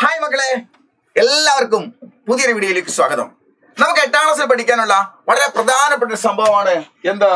hi മക്കളെ എല്ലാവർക്കും പുതിയൊരു വീഡിയോയിലേക്ക് സ്വാഗതം നമുക്ക് എട്ടാം ക്ലാസ്സിൽ പഠിക്കാനുള്ള വളരെ പ്രധാനപ്പെട്ട ഒരു സംഭവമാണ് എന്താ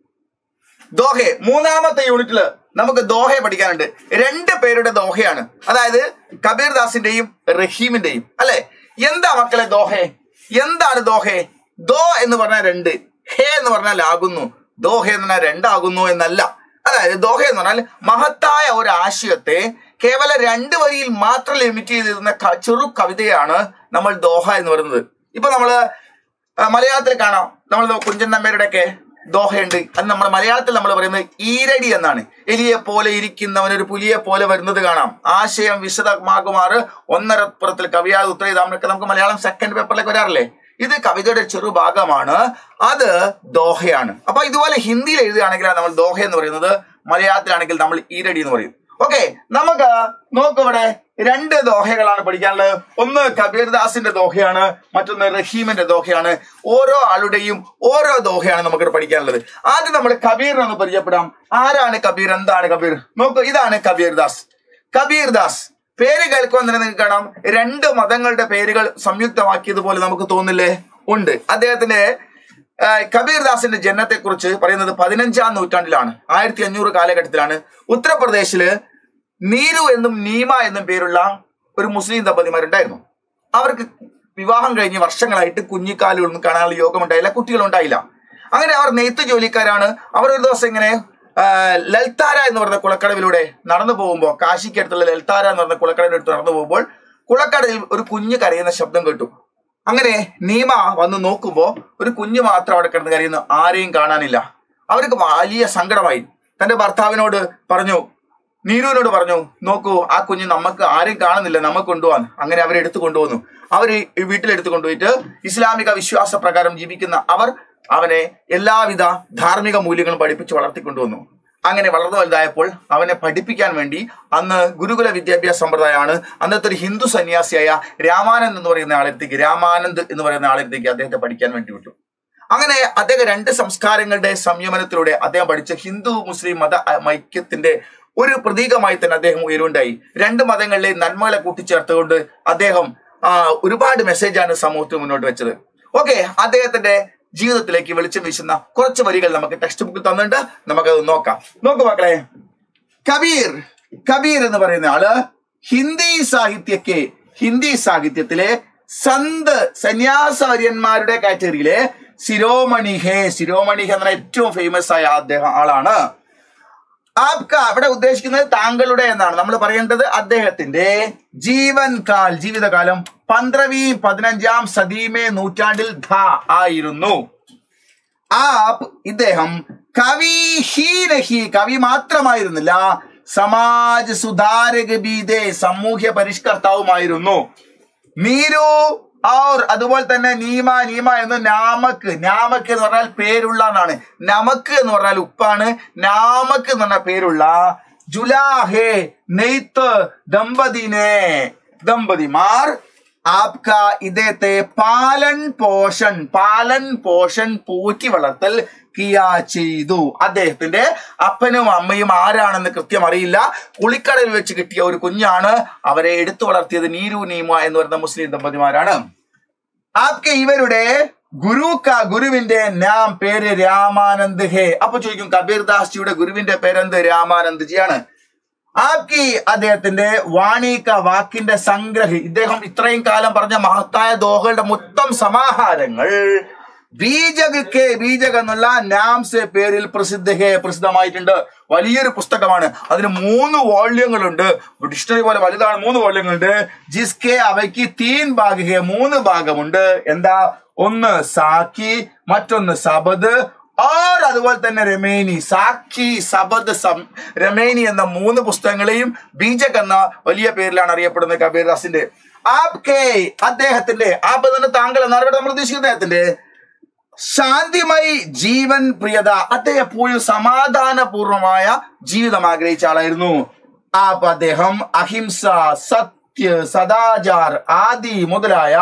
ദോഹെ മൂന്നാമത്തെ യൂണിറ്റില് നമുക്ക് ദോഹയെ പഠിക്കാനുണ്ട് രണ്ട് പേരുടെ ദോഹയാണ് അതായത് കബീർ ദാസിന്റെയും റഹീമിന്റെയും അല്ലെ എന്താ മക്കളെ ദോഹെ എന്താണ് ദോഹെ ദോ എന്ന് പറഞ്ഞാൽ രണ്ട് ഹേ എന്ന് പറഞ്ഞാൽ ആകുന്നു ദോഹ എന്ന് പറഞ്ഞാൽ രണ്ടാകുന്നു എന്നല്ല അതായത് ദോഹ എന്ന് പറഞ്ഞാൽ മഹത്തായ ഒരു ആശയത്തെ കേവലം രണ്ട് വരിയിൽ മാത്രം ലിമിറ്റ് ചെയ്തിരുന്ന ക- ചെറു കവിതയാണ് നമ്മൾ ദോഹ എന്ന് പറയുന്നത് ഇപ്പൊ നമ്മള് ആ, മലയാളത്തിൽ കാണാം നമ്മൾ കുഞ്ചൻ നമ്പേരുടെയൊക്കെ ദോഹയുണ്ട് അത് നമ്മുടെ മലയാളത്തിൽ നമ്മൾ പറയുന്നത് ഈരടി എന്നാണ് എലിയെ പോലെ ഇരിക്കുന്നവൻ ഒരു പുലിയെ പോലെ വരുന്നത് കാണാം ആശയം വിശദമാകുമാറ് ഒന്നരപ്പുറത്തിൽ കവിയാതെ ഉത്തരവിതാമൊക്കെ നമുക്ക് മലയാളം സെക്കൻഡ് പേപ്പറിലേക്ക് വരാറില്ലേ ഇത് കവിതയുടെ ചെറു ഭാഗമാണ് അത് ദോഹയാണ് അപ്പൊ ഇതുപോലെ ഹിന്ദിയിൽ എഴുതുകയാണെങ്കിൽ നമ്മൾ ദോഹ എന്ന് പറയുന്നത് മലയാളത്തിലാണെങ്കിൽ നമ്മൾ ഈരടി എന്ന് പറയും ഓക്കെ നമുക്ക് നോക്കൂ ഇവിടെ രണ്ട് ദോഹകളാണ് പഠിക്കാനുള്ളത് ഒന്ന് കബീർദാസിന്റെ ദോഹയാണ് മറ്റൊന്ന് റഹീമിന്റെ ദോഹയാണ് ഓരോ ആളുടെയും ഓരോ ദോഹയാണ് നമുക്ക് പഠിക്കാനുള്ളത് ആദ്യം നമ്മൾ കബീറിനെ ഒന്ന് പരിചയപ്പെടാം ആരാണ് കബീർ എന്താണ് കബീർ നോക്കൂ ഇതാണ് കബീർദാസ് കബീർദാസ് പേര് കേൾക്കുമ്പോൾ തന്നെ നിങ്ങൾക്ക് കാണാം രണ്ട് മതങ്ങളുടെ പേരുകൾ സംയുക്തമാക്കിയതുപോലെ നമുക്ക് തോന്നില്ലേ ഉണ്ട് അദ്ദേഹത്തിന്റെ ആ, കബീർദാസിന്റെ ജനനത്തെ കുറിച്ച് പറയുന്നത് പതിനഞ്ചാം നൂറ്റാണ്ടിലാണ് ആയിരത്തി അഞ്ഞൂറ് കാലഘട്ടത്തിലാണ് ഉത്തർപ്രദേശില് നീരു എന്നും നീമ എന്നും പേരുള്ള ഒരു മുസ്ലിം ദമ്പതിമാരുണ്ടായിരുന്നു അവർക്ക് വിവാഹം കഴിഞ്ഞ് വർഷങ്ങളായിട്ട് കുഞ്ഞിക്കാലുകളൊന്നും കാണാനുള്ള യോഗമുണ്ടായില്ല കുട്ടികളുണ്ടായില്ല അങ്ങനെ അവർ നെയ്ത്ത് ജോലിക്കാരാണ് അവർ ഒരു ദിവസം ഇങ്ങനെ ആ, ലൽത്താര എന്ന് പറഞ്ഞ കുളക്കടവിലൂടെ നടന്നു പോകുമ്പോൾ കാശിക്ക് അടുത്തുള്ള ലൽത്താര എന്ന് പറഞ്ഞ കുളക്കടവിന്റെ അടുത്ത് നടന്നു പോകുമ്പോൾ കുളക്കടവിൽ ഒരു കുഞ്ഞ് കരയുന്ന ശബ്ദം കേട്ടു അങ്ങനെ നീമ വന്ന് നോക്കുമ്പോ ഒരു കുഞ്ഞ് മാത്രം അവിടെ കിടന്ന് കരയുന്നു ആരെയും കാണാനില്ല അവർക്ക് വലിയ സങ്കടമായി തന്റെ ഭർത്താവിനോട് പറഞ്ഞു നീരുവിനോട് പറഞ്ഞു നോക്കൂ ആ കുഞ്ഞ് നമുക്ക് ആരെയും കാണുന്നില്ല നമുക്ക് കൊണ്ടുപോകാൻ അങ്ങനെ അവരെ എടുത്തു കൊണ്ടുവന്നു അവർ വീട്ടിലെടുത്ത് കൊണ്ടുപോയിട്ട് ഇസ്ലാമിക വിശ്വാസ പ്രകാരം ജീവിക്കുന്ന അവർ അവനെ എല്ലാവിധ ധാർമ്മിക മൂല്യങ്ങളും പഠിപ്പിച്ച് വളർത്തിക്കൊണ്ടുവന്നു അങ്ങനെ വളർന്നു വലുതായപ്പോൾ അവനെ പഠിപ്പിക്കാൻ വേണ്ടി അന്ന് ഗുരുകുല വിദ്യാഭ്യാസ സമ്പ്രദായമാണ് അന്നത്തെ ഒരു ഹിന്ദു സന്യാസിയായ രാമാനന്ദ് എന്ന് പറയുന്ന ആളെടുത്തേക്ക് രാമാനന്ദ് എന്ന് പറയുന്ന ആളെടുത്തേക്ക് അദ്ദേഹത്തെ പഠിക്കാൻ വേണ്ടി വിട്ടു അങ്ങനെ അദ്ദേഹം രണ്ട് സംസ്കാരങ്ങളുടെ സംയമനത്തിലൂടെ അദ്ദേഹം പഠിച്ച ഹിന്ദു മുസ്ലിം മത അ- ഐക്യത്തിന്റെ ഒരു പ്രതീകമായി തന്നെ അദ്ദേഹം ഉയരുണ്ടായി രണ്ട് മതങ്ങളിലെ നന്മകളെ കൂട്ടിച്ചേർത്തുകൊണ്ട് അദ്ദേഹം ആ, ഒരുപാട് മെസ്സേജാണ് സമൂഹത്തിന് മുന്നോട്ട് വെച്ചത് ഓക്കെ അദ്ദേഹത്തിന്റെ ജീവിതത്തിലേക്ക് വെളിച്ചം വീശുന്ന കുറച്ച് വരികൾ നമുക്ക് ടെക്സ്റ്റ് ബുക്കിൽ തന്നിട്ടുണ്ട് നമുക്കത് നോക്കാം നോക്കൂ മക്കളെ കബീർ കബീർ എന്ന് പറയുന്ന ആള് ഹിന്ദി സാഹിത്യക്ക് ഹിന്ദി സാഹിത്യത്തിലെ സന്ത് സന്യാസവര്യന്മാരുടെ കാറ്റഗറിയിലെ ശിരോമണി ഹേ ശിരോമണി ഹേ എന്ന ഏറ്റവും ഫേമസ് ആയ അദ്ദേഹം ആളാണ് ആപ്ക അവിടെ ഉദ്ദേശിക്കുന്നത് താങ്കളുടെ എന്നാണ് നമ്മൾ പറയേണ്ടത് അദ്ദേഹത്തിന്റെ ജീവൻ കാൽ ജീവിതകാലം പന്ത്രവീം പതിനഞ്ചാം സദീമേ നൂറ്റാണ്ടിൽ ധ ആയിരുന്നു ആപ് ഇദ്ദേഹം കവി ഹി നഹി കവി മാത്രമായിരുന്നില്ല സമാജ് സുധാരക ബീദേ സാമൂഹ്യ പരിഷ്കർത്താവുമായിരുന്നു നീരു ഔർ അതുപോലെ തന്നെ നീമ നീമ എന്ന് നാമക്ക് നാമക്ക് എന്ന് പറഞ്ഞാൽ പേരുള്ള എന്നാണ് നമക്ക് എന്ന് പറഞ്ഞാൽ ഉപ്പാണ് നാമക്ക് എന്ന് പറഞ്ഞാൽ പേരുള്ള ജുലാഹെ നെയ്ത്ത് ദമ്പതിനെ ദമ്പതിമാർ ആപ്ക ഇദ്ദേഹത്തെ പാലൻ പോഷൻ പാലൻ പോഷൻ പോറ്റി വളർത്തൽ കിയാ ചെയ്തു അദ്ദേഹത്തിന്റെ അപ്പനും അമ്മയും ആരാണെന്ന് കൃത്യം അറിയില്ല കുളിക്കടയിൽ വെച്ച് കിട്ടിയ ഒരു കുഞ്ഞാണ് അവരെ എടുത്തു വളർത്തിയത് നീരു നീമ എന്ന് പറയുന്ന മുസ്ലിം ദമ്പതിമാരാണ് ആപ്കെ ഇവരുടെ ഗുരു ക ഗുരുവിന്റെ നാം പേര് രാമാനന്ദ് ഹേ അപ്പൊ ചോദിക്കും കബീർ ദാസ് ജിയുടെ ഗുരുവിന്റെ പേരെന്ത് രാമാനന്ദ് ജിയാണ് ആപ്കി അദ്ദേഹത്തിന്റെ വാണിക വാക്കിന്റെ സംഗ്രഹി ഇദ്ദേഹം ഇത്രയും കാലം പറഞ്ഞ മഹത്തായ ദോഹകളുടെ മൊത്തം സമാഹാരങ്ങൾ ബീജക് കെ ബീജക് എന്നുള്ള നാംസെ പേരിൽ പ്രസിദ്ധ ഹേ പ്രസിദ്ധമായിട്ടുണ്ട് വലിയൊരു പുസ്തകമാണ് അതിന് മൂന്ന് വോള്യങ്ങളുണ്ട് ഡിക്ഷണറി പോലെ വലുതാണ് മൂന്ന് വോള്യങ്ങളുണ്ട് ജിസ്കെ അവയ്ക്ക് തീൻ ഭാഗ ഹേ മൂന്ന് ഭാഗമുണ്ട് എന്താ ഒന്ന് സാക്കി മറ്റൊന്ന് സബദ് ആർ അതുപോലെ തന്നെ രമേനി സാക്ഷി സബദ് സം രമേനി എന്ന മൂന്ന് പുസ്തകങ്ങളെയും ബീജക് എന്ന വലിയ പേരിലാണ് അറിയപ്പെടുന്നത് കബീർദാസിന്റെ ആപ് കെ അദ്ദേഹത്തിന്റെ ആപ് തന്നെ താങ്കൾ എന്നാണ് ഇവിടെ നമ്മൾ ഉദ്ദേശിക്കുന്നത് അദ്ദേഹത്തിന്റെ ശാന്തിമയി ജീവൻ പ്രിയത അദ്ദേഹം എപ്പോഴും സമാധാനപൂർവമായ ജീവിതം ആഗ്രഹിച്ച ആളായിരുന്നു ആപ് അദ്ദേഹം അഹിംസ സത്യ സദാചാർ ആദി മുതലായ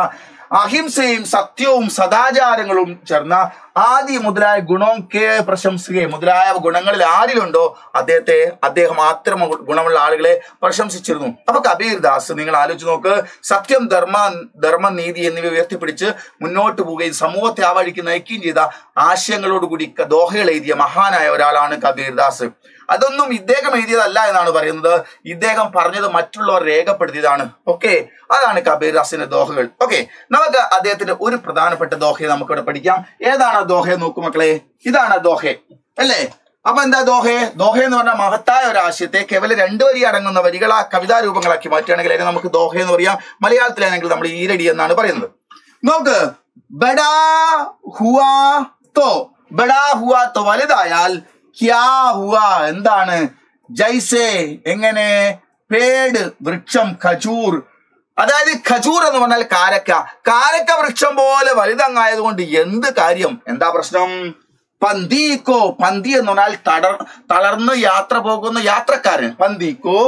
അഹിംസയും സത്യവും സദാചാരങ്ങളും ചേർന്ന ആദി മുതലായ ഗുണവും കെ പ്രശംസിക്കുകയും മുതലായ ഗുണങ്ങളിൽ ആരിലുണ്ടോ അദ്ദേഹത്തെ അദ്ദേഹം അത്തരം ഗുണമുള്ള ആളുകളെ പ്രശംസിച്ചിരുന്നു അപ്പൊ കബീർ ദാസ് നിങ്ങൾ ആലോചിച്ച് നോക്ക് സത്യം ധർമ്മ ധർമ്മ നീതി എന്നിവ ഉയർത്തിപ്പിടിച്ച് മുന്നോട്ട് പോവുകയും സമൂഹത്തെ ആ വഴിക്ക് നയിക്കുകയും ചെയ്ത ആശയങ്ങളോടുകൂടി ക- ദോഹകൾ എഴുതിയ മഹാനായ ഒരാളാണ് കബീർ ദാസ് അതൊന്നും ഇദ്ദേഹം എഴുതിയതല്ല എന്നാണ് പറയുന്നത് ഇദ്ദേഹം പറഞ്ഞത് മറ്റുള്ളവർ രേഖപ്പെടുത്തിയതാണ് ഓക്കെ അതാണ് കബീർ ദാസിന്റെ ദോഹകൾ ഓക്കെ നമുക്ക് അദ്ദേഹത്തിന്റെ ഒരു പ്രധാനപ്പെട്ട ദോഹയെ നമുക്ക് ഇവിടെ പഠിക്കാം ഏതാണ് ആ ദോഹ നോക്കൂ മക്കളെ ഇതാണ് ആ ദോഹ അല്ലേ അപ്പൊ എന്താ ദോഹെ ദോഹ എന്ന് പറഞ്ഞാൽ മഹത്തായ ഒരു ആശയത്തെ കേവലം രണ്ടു വരി അടങ്ങുന്ന വരികൾ ആ കവിതാ രൂപങ്ങളാക്കി മാറ്റുകയാണെങ്കിൽ അതിനെ നമുക്ക് ദോഹ എന്ന് പറയാം മലയാളത്തിലാണെങ്കിൽ നമ്മൾ ഈരടി എന്നാണ് പറയുന്നത് നോക്ക് ബഡാ ഹുവാ തോ ബഡാ ഹുവാ തോ വലുതായാൽ ക്യാ ഹുവ എന്താണ് ജൈസേ എങ്ങനെ പേട് വൃക്ഷം ഖജൂർ അതായത് ഖജൂർ എന്ന് പറഞ്ഞാൽ കാരക്ക കാരക്ക വൃക്ഷം പോലെ വലുതങ്ങായതുകൊണ്ട് എന്ത് കാര്യം എന്താ പ്രശ്നം പന്തീക്കോ പന്തി എന്ന് പറഞ്ഞാൽ തടർ തളർന്ന് യാത്ര പോകുന്ന യാത്രക്കാരൻ പന്തീക്കോ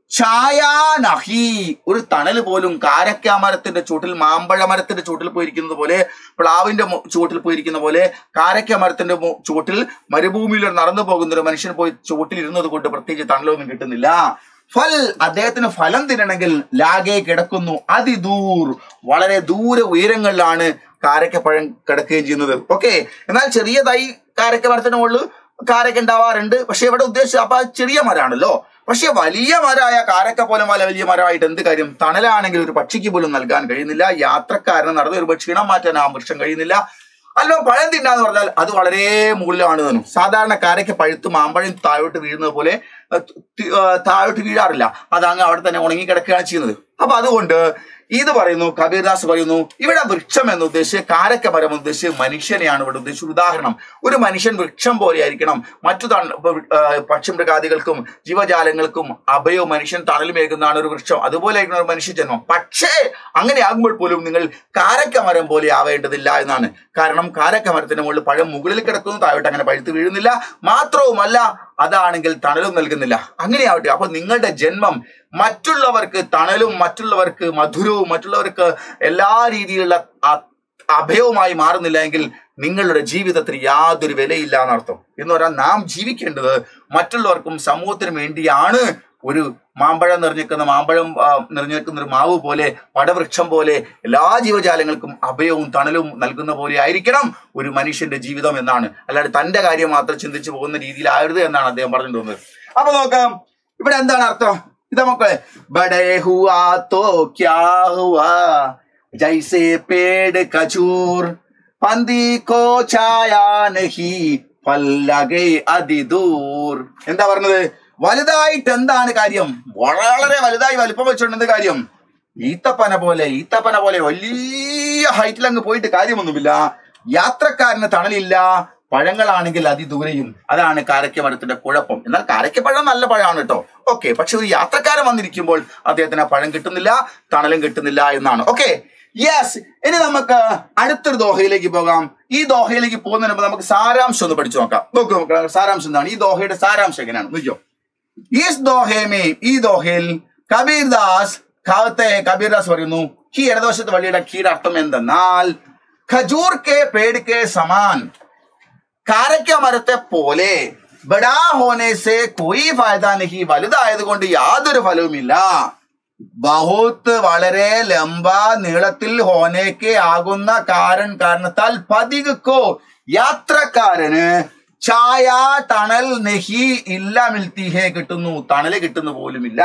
ഛായാനഹി ഒരു തണൽ പോലും കാരക്ക മരത്തിന്റെ ചൂട്ടിൽ മാമ്പഴ മരത്തിന്റെ ചൂട്ടിൽ പോയിരിക്കുന്നത് പോലെ പ്ലാവിന്റെ മു- ചൂട്ടിൽ പോയിരിക്കുന്ന പോലെ കാരക്ക മരത്തിന്റെ മു- ചൂട്ടിൽ മരുഭൂമിയിൽ നടന്നു പോകുന്ന ഒരു മനുഷ്യൻ പോയി ചൂട്ടിൽ ഇരുന്നത് കൊണ്ട് പ്രത്യേകിച്ച് തണലൊന്നും കിട്ടുന്നില്ല ഫൽ അദ്ദേഹത്തിന് ഫലം തിന്നണമെങ്കിൽ ലാഗെ കിടക്കുന്നു അതിദൂർ വളരെ ദൂരെ ഉയരങ്ങളിലാണ് കാരക്കപ്പഴം കിടക്കുകയും ചെയ്യുന്നത് ഓക്കെ എന്നാൽ ചെറിയതായി കാരക്ക മരത്തിന് മുകളിൽ കാരക്ക ഉണ്ടാവാറുണ്ട് പക്ഷെ ഇവിടെ ഉദ്ദേശിച്ചത് അപ്പൊ അത് ചെറിയ മരമാണല്ലോ പക്ഷെ വലിയ മരമായ കാരക്ക പോലെ വല വലിയ മരമായിട്ട് എന്ത് കാര്യം തണലാണെങ്കിൽ ഒരു പക്ഷിക്ക് പോലും നൽകാൻ കഴിയുന്നില്ല യാത്രക്കാരന് നടന്ന് ഒരു ക്ഷീണം മാറ്റാൻ ആ വൃക്ഷം കഴിയുന്നില്ല അല്ലോ പഴം തിന്നാന്ന് പറഞ്ഞാൽ അത് വളരെ മുകളിലാണ് താനും സാധാരണ കാരയ്ക്ക് പഴുത്ത് മാമ്പഴം താഴോട്ട് വീഴുന്നത് പോലെ അഹ് തി- ആഹ് താഴോട്ട് വീഴാറില്ല അത് അങ്ങ് അവിടെ തന്നെ ഉണങ്ങി കിടക്കുകയാണ് ചെയ്യുന്നത് അപ്പൊ അതുകൊണ്ട് ഇത് പറയുന്നു കബീർദാസ് പറയുന്നു ഇവിടെ വൃക്ഷം എന്ന് ഉദ്ദേശിച്ച് കാരക്ക മരം എന്ന് ഉദ്ദേശിച്ച് മനുഷ്യനെയാണ് ഇവിടെ ഉദ്ദേശിച്ചത് ഉദാഹരണം ഒരു മനുഷ്യൻ വൃക്ഷം പോലെ ആയിരിക്കണം മറ്റു തണ- ഇപ്പൊ വൃ- ആഹ് പക്ഷിമൃഗാദികൾക്കും ജീവജാലങ്ങൾക്കും അഭയവും മനുഷ്യൻ തണലുമേകുന്നതാണ് ഒരു വൃക്ഷം അതുപോലെ ആയിരിക്കണം ഒരു മനുഷ്യ ജന്മം പക്ഷേ അങ്ങനെ ആകുമ്പോൾ പോലും നിങ്ങൾ കാരക്ക മരം പോലെ ആവേണ്ടതില്ല എന്നാണ് കാരണം കാരക്ക മരത്തിന്റെ മുകളിൽ പഴം മുകളിൽ കിടക്കുന്നു താഴോട്ട് അങ്ങനെ പഴുത്ത് വീഴുന്നില്ല മാത്രവുമല്ല അതാണെങ്കിൽ തണലും നൽകുന്നില്ല അങ്ങനെയാവട്ടെ അപ്പൊ നിങ്ങളുടെ ജന്മം മറ്റുള്ളവർക്ക് തണലും മറ്റുള്ളവർക്ക് മധുരവും മറ്റുള്ളവർക്ക് എല്ലാ രീതിയിലുള്ള അ- അഭയവുമായി മാറുന്നില്ല എങ്കിൽ നിങ്ങളുടെ ജീവിതത്തിന് യാതൊരു വിലയില്ല എന്നർത്ഥം എന്ന് പറഞ്ഞാൽ നാം ജീവിക്കേണ്ടത് മറ്റുള്ളവർക്കും സമൂഹത്തിനും വേണ്ടിയാണ് ഒരു മാമ്പഴം നിറഞ്ഞിരിക്കുന്ന മാമ്പഴം ആ, നിറഞ്ഞിരിക്കുന്ന ഒരു മാവ് പോലെ പടവൃക്ഷം പോലെ എല്ലാ ജീവജാലങ്ങൾക്കും അഭയവും തണലും നൽകുന്ന പോലെ ആയിരിക്കണം ഒരു മനുഷ്യന്റെ ജീവിതം എന്നാണ് അല്ലാതെ തന്റെ കാര്യം മാത്രം ചിന്തിച്ചു പോകുന്ന രീതിയിലാവരുത് എന്നാണ് അദ്ദേഹം പറഞ്ഞിട്ട് തോന്നുന്നത് അപ്പൊ നോക്കാം ഇവിടെ എന്താണ് അർത്ഥം ഇത് നമുക്ക് ബഡേ ഹുവാ തോ ക്യാ ഹുവാ ജൈസേ പേട് കചൂർ പന്തി കോ ഛായാ നഹി പല്ലകെ അതിദൂർ എന്താ പറഞ്ഞത് വലുതായിട്ട് എന്താണ് കാര്യം വളരെ വലുതായി വലിപ്പം വെച്ചുകൊണ്ട് എന്ത് കാര്യം ഈത്തപ്പന പോലെ ഈത്തപ്പന പോലെ വലിയ ഹൈറ്റിൽ അങ്ങ് പോയിട്ട് കാര്യമൊന്നുമില്ല യാത്രക്കാരന് തണലില്ല പഴങ്ങളാണെങ്കിൽ അതിദൂരെയും അതാണ് കാരക്കമരത്തിന്റെ കുഴപ്പം എന്നാൽ കാരക്കപ്പഴം നല്ല പഴമാണ് കേട്ടോ ഓക്കെ പക്ഷെ ഒരു യാത്രക്കാരൻ വന്നിരിക്കുമ്പോൾ അദ്ദേഹത്തിന് ആ പഴം കിട്ടുന്നില്ല തണലും കിട്ടുന്നില്ല എന്നാണ് ഓക്കെ യെസ് ഇനി നമുക്ക് അടുത്തൊരു ദോഹയിലേക്ക് പോകാം ഈ ദോഹയിലേക്ക് പോകുന്നതിന് മുമ്പ് നമുക്ക് സാരാംശം ഒന്ന് പഠിച്ചു നോക്കാം നോക്കൂ നമുക്ക് സാരാംശം എന്താണ് ഈ ദോഹയുടെ സാരാംശം എങ്ങനെയാണ് നോക്കിയോ इस दोहे में ഈ ദോഹയിൽ കബീർ ദാസ് കാവത്തെ കബീർ ദാസ് പറയുന്നു ഈ ഇടതുവശത്ത് വള്ളിയുടെ കീയുടെ അർത്ഥം എന്തെന്നാൽ ഖജൂർ കെ പേട് കെ സമാൻ കാരക്ക മരത്തെ പോലെ ബഡാ ഹോനെ സെ കോയി ഫായദ നഹി വലുതായത് കൊണ്ട് യാതൊരു ഫലവുമില്ല ബഹുത്ത് വളരെ ലംബ നീളത്തിൽ ഹോനേക്ക് ആകുന്ന കാരൻ കാരണത്താൽ പതികക്കോ യാത്രക്കാരന് ഛായ തണൽ നെഹി ഇല്ല മിൽത്തി ഹേ കിട്ടുന്നു തണല് കിട്ടുന്നു പോലുമില്ല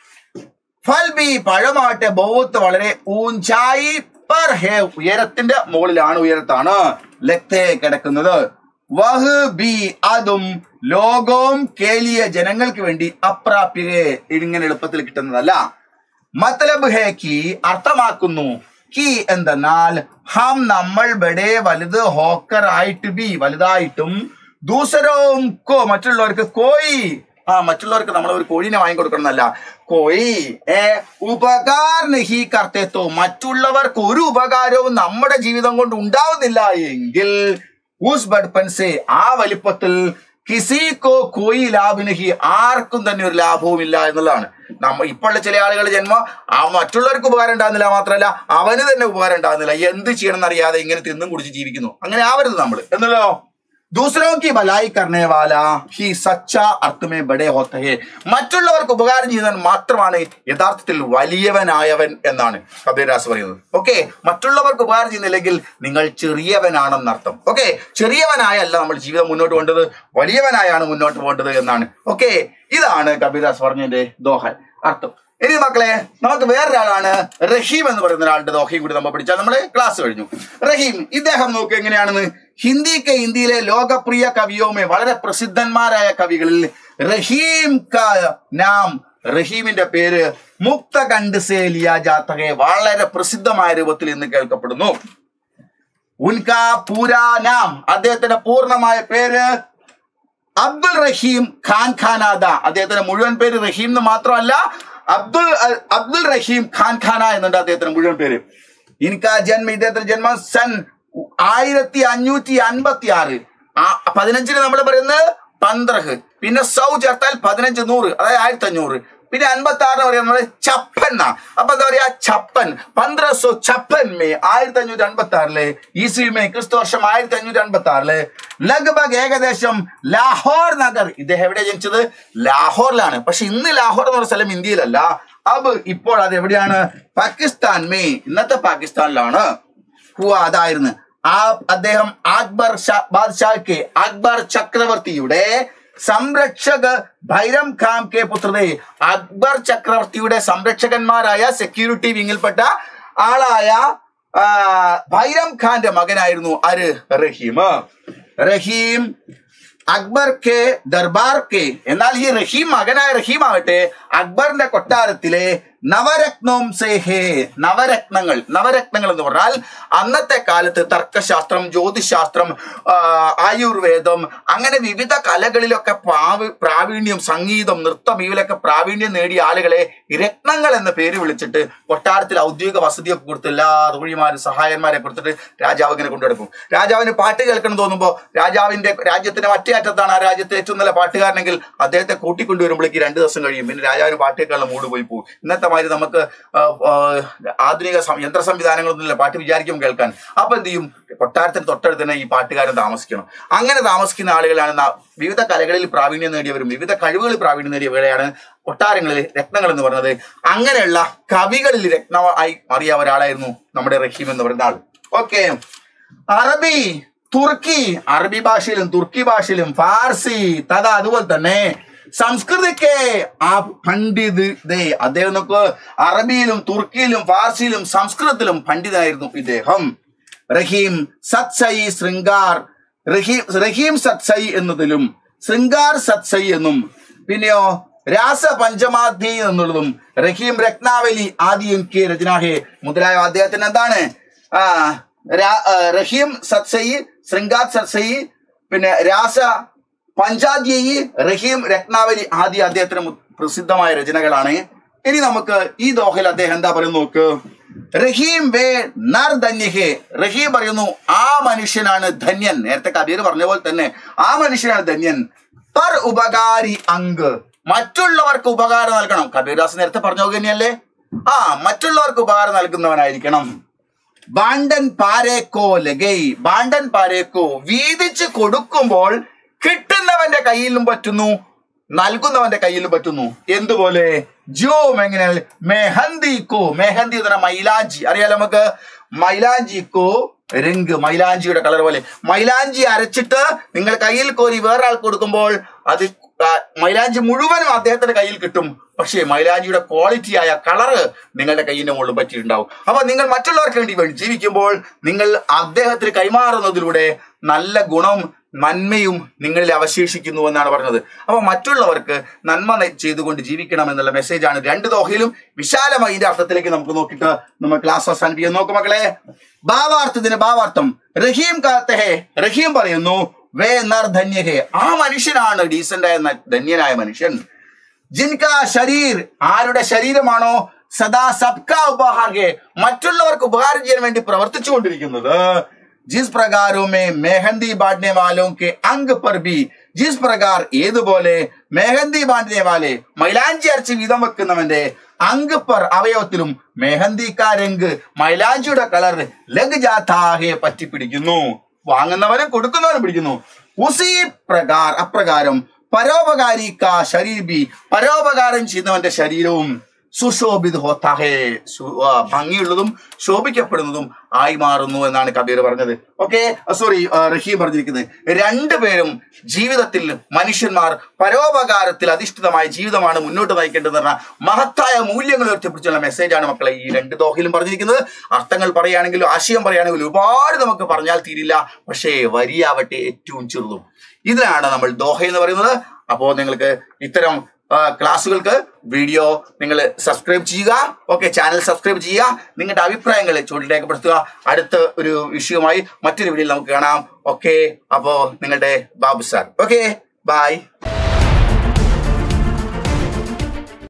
ഫൽ ബി പഴമാട്ടെ ബഹുത്ത് വളരെ ഊഞ്ചായി പർ ഹേ ഉയരത്തിന്റെ മുകളിലാണ് ഉയരത്താണ് ലക്തേ കിടക്കുന്നത് വഹ് ബി അതും ലോകവും കേലിയ ജനങ്ങൾക്ക് വേണ്ടി അപ്രാപ്യരെ ഇങ്ങനെ എളുപ്പത്തിൽ കിട്ടുന്നതല്ല മത്തലബ് ഹേ കി അർത്ഥമാക്കുന്നു കി എന്തെന്നാൽ ഹം നമ്മൾ ബഡേ വലുത് ഹോക്കർ ആയിട്ട് ബി വലുതായിട്ടും ദൂസരവും കോ മറ്റുള്ളവർക്ക് കോയി ആ മറ്റുള്ളവർക്ക് നമ്മൾ ഒരു കോഴിനെ വാങ്ങിക്കൊടുക്കണം എന്നല്ല കോയി ഏ ഉപകാർ നഹി കർത്തേത്തോ മറ്റുള്ളവർക്ക് ഒരു ഉപകാരവും നമ്മുടെ ജീവിതം കൊണ്ട് ഉണ്ടാവുന്നില്ല എങ്കിൽ ഉസ് ബഡ്പൻസെ ആ വലിപ്പത്തിൽ കിസിക്കോ കോയി ലാഭിനഹി ആർക്കും തന്നെ ഒരു ലാഭവും ഇല്ല എന്നുള്ളതാണ് നമ്മ ഇപ്പോഴുള്ള ചില ആളുകൾ ജന്മം ആ മറ്റുള്ളവർക്ക് ഉപകാരം ഉണ്ടാകുന്നില്ല മാത്രമല്ല അവന് തന്നെ ഉപകാരം ഉണ്ടാകുന്നില്ല എന്ത് ചെയ്യണം എന്നറിയാതെ ഇങ്ങനെ തിന്നും കുടിച്ച് ജീവിക്കുന്നു അങ്ങനെ ആവരുത് നമ്മൾ എന്നല്ലോ दूसरों की भलाई करने वाला ही സച്ചാ അർത്ഥമേ ബഡേ ഹോത്ത ഹേ മറ്റുള്ളവർക്ക് ഉപകാരം ചെയ്യുന്നവൻ മാത്രമാണ് യഥാർത്ഥത്തിൽ വലിയവനായവൻ എന്നാണ് കബീർദാസ് പറയുന്നത് ഓക്കെ മറ്റുള്ളവർക്ക് ഉപകാരം ചെയ്യുന്നില്ലെങ്കിൽ നിങ്ങൾ ചെറിയവനാണെന്നർത്ഥം ഓക്കെ ചെറിയവനായല്ല നമ്മൾ ജീവിതം മുന്നോട്ട് പോകേണ്ടത് വലിയവനായാണ് മുന്നോട്ട് പോകേണ്ടത് എന്നാണ് ഓക്കെ ഇതാണ് കബീർദാസ് പറഞ്ഞതിന്റെ ദോഹൻ അർത്ഥം ഇനി മക്കളെ നമുക്ക് വേറൊരാളാണ് റഹീം എന്ന് പറയുന്ന ഒരാളുടെ ദോഹയും കൂടി നമ്മൾ പഠിച്ചാൽ നമ്മള് ക്ലാസ് കഴിഞ്ഞു റഹീം ഇദ്ദേഹം നോക്ക് എങ്ങനെയാണെന്ന് ഹിന്ദിക്ക് ഇന്ത്യയിലെ ലോകപ്രിയ കവിയോമെ വളരെ പ്രസിദ്ധന്മാരായ കവികളിൽ റഹീം കാ നാം റഹീമിന്റെ പേര് മുക്ത കണ്ട് സേ ലിയ ജാത്തകെ വളരെ പ്രസിദ്ധമായ രൂപത്തിൽ ഇന്ന് കേൾക്കപ്പെടുന്നു ഉൻകാ പൂരാ നാം അദ്ദേഹത്തിന്റെ പൂർണ്ണമായ പേര് അബ്ദുൽ റഹീം ഖാൻ ഖാനാദ അദ്ദേഹത്തിന്റെ മുഴുവൻ പേര് റഹീം എന്ന് മാത്രമല്ല അബ്ദുൽ അബ്ദുൽ റഹീം ഖാൻ ഖാന എന്നുണ്ട് അദ്ദേഹത്തിന്റെ മുഴുവൻ പേര് ഇൻകാ ജന്മ ഇദ്ദേഹത്തിന്റെ ജന്മം സൻ ആയിരത്തി അഞ്ഞൂറ്റി അൻപത്തി ആറ് പതിനഞ്ചിന് നമ്മൾ പറയുന്നത് പന്ത്രഹ് പിന്നെ സൗ ചേർത്താൽ പതിനഞ്ച് നൂറ് അതായത് ആയിരത്തി അഞ്ഞൂറ് പിന്നെ അൻപത്തി ആറിന് പറയുന്നത് ചപ്പൻ എന്നാ അപ്പൊ എന്താ പറയാ ചപ്പൻ പന്ത്രസോ ചപ്പൻ മേ ആയിരത്തി അഞ്ഞൂറ്റി അൻപത്തി ആറില് ഈസി മേ ക്രിസ്തു വർഷം ആയിരത്തി അഞ്ഞൂറ്റി അൻപത്തി ആറില് ലഗ്ഭഗ് ഏകദേശം ലാഹോർ നഗർ ഇദ്ദേഹം എവിടെ ജനിച്ചത് ലാഹോറിലാണ് പക്ഷെ ഇന്ന് ലാഹോർ എന്ന് പറഞ്ഞ സ്ഥലം ഇന്ത്യയിലല്ല അബ് ഇപ്പോൾ അത് എവിടെയാണ് പാകിസ്ഥാൻ മേ ഇന്നത്തെ പാകിസ്ഥാനിലാണ് ഹുവ അതായിരുന്നു ആ അദ്ദേഹം അക്ബർ ഷാ ബാദ്ഷാക്ക് അക്ബർ ചക്രവർത്തിയുടെ സംരക്ഷക ഭൈരം ഖാം കെ പുത്രനെ അക്ബർ ചക്രവർത്തിയുടെ സംരക്ഷകന്മാരായ സെക്യൂരിറ്റി വിങ്ങിൽപ്പെട്ട ആളായ ആ, ഭൈരം ഖാന്റെ മകനായിരുന്നു ആര് റഹീം റഹീം അക്ബർ കെ ദർബാർ കെ എന്നാൽ ഈ റഹീം മകനായ റഹീം ആവട്ടെ അക്ബറിന്റെ കൊട്ടാരത്തിലെ നവരത്നം സേഹേ നവരത്നങ്ങൾ നവരത്നങ്ങൾ എന്ന് പറഞ്ഞാൽ അന്നത്തെ കാലത്ത് തർക്കശാസ്ത്രം ജ്യോതിശാസ്ത്രം ആ, ആയുർവേദം അങ്ങനെ വിവിധ കലകളിലൊക്കെ പ്രാവി പ്രാവീണ്യം സംഗീതം നൃത്തം ഇവയിലൊക്കെ പ്രാവീണ്യം നേടിയ ആളുകളെ രത്നങ്ങൾ എന്ന പേര് വിളിച്ചിട്ട് കൊട്ടാരത്തിൽ ഔദ്യോഗിക വസതിയൊക്കെ കൊടുത്ത് എല്ലാ തൊഴിമാരും സഹായന്മാരെ കൊടുത്തിട്ട് രാജാവ് ഇങ്ങനെ കൊണ്ടുനടക്കും രാജാവിന് പാട്ട് കേൾക്കണം തോന്നുമ്പോൾ രാജാവിന്റെ രാജ്യത്തിന്റെ മറ്റേ അറ്റത്താണ് ആ രാജ്യത്തെ ഏറ്റവും നല്ല പാട്ടുകാരനെങ്കിൽ അദ്ദേഹത്തെ കൂട്ടിക്കൊണ്ടുവരുമ്പോഴേക്ക് രണ്ട് ദിവസം കഴിയും പിന്നെ രാജാവിന് പാട്ട് കേൾക്കാനുള്ള മൂഡ് പോയി പോകും ഇന്നത്തെ മാതിരി നമുക്ക് ആ, ആ, ആധുനിക സം- യന്ത്ര സംവിധാനങ്ങളൊന്നുമില്ല പാട്ട് വിചാരിക്കും കേൾക്കാൻ അപ്പൊ എന്ത് ചെയ്യും കൊട്ടാരത്തിന് തൊട്ടടുത്ത് തന്നെ ഈ പാട്ടുകാരൻ താമസിക്കണം അങ്ങനെ താമസിക്കുന്ന ആളുകളാണ് ന- വിവിധ കലകളിൽ പ്രാവീണ്യം നേടിയവരും വിവിധ കഴിവുകളിൽ പ്രാവീണ്യം നേടിയവരെയാണ് കൊട്ടാരങ്ങളിൽ രത്നങ്ങൾ എന്ന് പറയുന്നത് അങ്ങനെയുള്ള കവികളിൽ രത്നമായി മാറിയ ഒരാളായിരുന്നു നമ്മുടെ റഹീം എന്ന് പറയുന്ന ആൾ ഓക്കെ അറബി തുർക്കി അറബി ഭാഷയിലും തുർക്കി ഭാഷയിലും ഫാർസി തഥ അതുപോലെ തന്നെ സംസ്കൃതിക്ക് ആ പണ്ഡിത് ദേ അദ്ദേഹം നോക്ക് അറബിയിലും തുർക്കിയിലും ഫാർസിയിലും സംസ്കൃതത്തിലും പണ്ഡിതനായിരുന്നു ഇദ്ദേഹം റഹീം സത്സൈ ശൃംഗാർ റഹീം റഹീം സത്സൈ എന്നതിലും ശൃംഗാർ സത്സൈ എന്നും പിന്നെയോ രാസ പഞ്ചമാധി എന്നുള്ളതും റഹീം രത്നാവലി ആദിയും കെ രചനാഹെ മുതലായ അദ്ദേഹത്തിന് എന്താണ് ആ രാ- ആ, റഹീം സത്സൈ ശൃംഗാർ സത്സൈ പിന്നെ രാസ പഞ്ചാധ്യയി റഹീം രത്നാവലി ആദി അദ്ദേഹത്തിന് മു- പ്രസിദ്ധമായ രചനകളാണ് ഇനി നമുക്ക് ഈ ദോഹയിൽ അദ്ദേഹം എന്താ പറയുന്നത് നോക്ക് റഹീം വേ നർ ധന്യഹേ റഹീം പറയുന്നു ആ മനുഷ്യനാണ് ധന്യൻ നേരത്തെ കബീർ പറഞ്ഞ പോലെ തന്നെ ആ മനുഷ്യനാണ് ധന്യൻ പർ ഉപകാരി അങ്ക് മറ്റുള്ളവർക്ക് ഉപകാരം നൽകണം കബീർദാസ് നേരത്തെ പറഞ്ഞ പോലെ തന്നെയല്ലേ ആ മറ്റുള്ളവർക്ക് ഉപകാരം നൽകുന്നവനായിരിക്കണം ബാണ്ടൻ പാരേക്കോ ലഗൈ ബാണ്ടൻ പാരേക്കോ വീതിച്ച് കൊടുക്കുമ്പോൾ കിട്ടുന്നവന്റെ കയ്യിലും പറ്റുന്നു നൽകുന്നവന്റെ കയ്യിലും പറ്റുന്നു എന്തുപോലെ ജോം എങ്ങനെ മെഹന്തിക്കോ മെഹന്തി എന്ന് പറഞ്ഞാൽ മൈലാഞ്ചി അറിയാലോ നമുക്ക് മൈലാഞ്ചിക്കോ രംഗ് മൈലാഞ്ചിയുടെ കളർ പോലെ മൈലാഞ്ചി അരച്ചിട്ട് നിങ്ങൾ കയ്യിൽ കോരി വേറെ ആൾക്ക് കൊടുക്കുമ്പോൾ അത് ആ, മൈലാഞ്ചി മുഴുവനും അദ്ദേഹത്തിന്റെ കയ്യിൽ കിട്ടും പക്ഷേ മൈലാഞ്ചിയുടെ ക്വാളിറ്റി ആയ കളറ് നിങ്ങളുടെ കയ്യിന്റെ മുകളിൽ പറ്റിയിട്ടുണ്ടാവും അപ്പൊ നിങ്ങൾ മറ്റുള്ളവർക്ക് വേണ്ടി വേണ്ടി ജീവിക്കുമ്പോൾ നിങ്ങൾ അദ്ദേഹത്തിന് കൈമാറുന്നതിലൂടെ നല്ല ഗുണം നന്മയും നിങ്ങളിൽ അവശേഷിക്കുന്നു എന്നാണ് പറഞ്ഞത് അപ്പൊ മറ്റുള്ളവർക്ക് നന്മ ന- ചെയ്തുകൊണ്ട് ജീവിക്കണം എന്നുള്ള മെസ്സേജാണ് രണ്ട് ദോഹയിലും വിശാലമായി ഇതിന്റെ അർത്ഥത്തിലേക്ക് നമുക്ക് നോക്കിയിട്ട് നമ്മൾ ക്ലാസ് അവസാനിപ്പിക്കാൻ നോക്കും മക്കളെ ഭാവാർത്ഥത്തിന് ഭാവാർത്ഥം റഹീം കാത്തഹേ റഹീം പറയുന്നു വേ നർ ധന്യഹേ ആ മനുഷ്യനാണ് ഡീസന്റ് ആയ ന- ധന്യനായ മനുഷ്യൻ ജിൻകാ ശരീർ ആരുടെ ശരീരമാണോ സദാ സബ്കാ ഉപഹാർ ഹേ മറ്റുള്ളവർക്ക് ഉപകാരം ചെയ്യാൻ വേണ്ടി പ്രവർത്തിച്ചു കൊണ്ടിരിക്കുന്നത് ജിസ് പ്രകാരവും മേ മെഹന്തി ബാടനെ വാലോं के अंग पर भी ജിസ് പ്രകാർ ഏതുപോലെ മെഹന്തി ബാണ്ടിനെ വാലെ മൈലാഞ്ചി അരച്ച് വീതം വെക്കുന്നവന്റെ അങ്ക് പർ അവയവത്തിലും മെഹന്തി കാ രംഗ് മൈലാഞ്ചിയുടെ കളർ ലഗ് ജാതാഹെ പറ്റി പിടിക്കുന്നു വാങ്ങുന്നവനും കൊടുക്കുന്നവനും പിടിക്കുന്നു ഉസി പ്രകാർ അപ്രകാരം പരോപകാരി കാ ശരീർ ബി പരോപകാരം ചെയ്യുന്നവന്റെ ശരീരവും സുശോഭിത് ഹോത്താഹേ സു- ആ, ഭംഗിയുള്ളതും ശോഭിക്കപ്പെടുന്നതും ആയി മാറുന്നു എന്നാണ് കബീർ പറഞ്ഞത് ഓക്കെ സോറി റഹീം പറഞ്ഞിരിക്കുന്നത് രണ്ടുപേരും ജീവിതത്തിൽ മനുഷ്യന്മാർ പരോപകാരത്തിൽ അധിഷ്ഠിതമായ ജീവിതമാണ് മുന്നോട്ട് നയിക്കേണ്ടത് പറഞ്ഞ മഹത്തായ മൂല്യങ്ങൾ ഉയർത്തിപ്പിടിച്ചുള്ള മെസ്സേജാണ് മക്കളെ ഈ രണ്ട് ദോഹിലും പറഞ്ഞിരിക്കുന്നത് അർത്ഥങ്ങൾ പറയുകയാണെങ്കിലും ആശയം പറയുകയാണെങ്കിലും ഒരുപാട് നമുക്ക് പറഞ്ഞാൽ തീരില്ല പക്ഷേ വരിയാവട്ടെ ഏറ്റവും ചെറുതും ഇതിനാണ് നമ്മൾ ദോഹ എന്ന് പറയുന്നത് അപ്പോൾ നിങ്ങൾക്ക് ഇത്തരം ആ, ക്ലാസ്സുകൾക്ക് വീഡിയോ നിങ്ങൾ സബ്സ്ക്രൈബ് ചെയ്യുക ഓക്കെ ചാനൽ സബ്സ്ക്രൈബ് ചെയ്യുക നിങ്ങളുടെ അഭിപ്രായങ്ങൾ ചുവട്ടിൽ രേഖപ്പെടുത്തുക അടുത്ത ഒരു വിഷയവുമായി മറ്റൊരു വീഡിയോയിൽ നമുക്ക് കാണാം ഓക്കെ അപ്പോ നിങ്ങളുടെ ബാബു സാർ ഓക്കെ ബൈ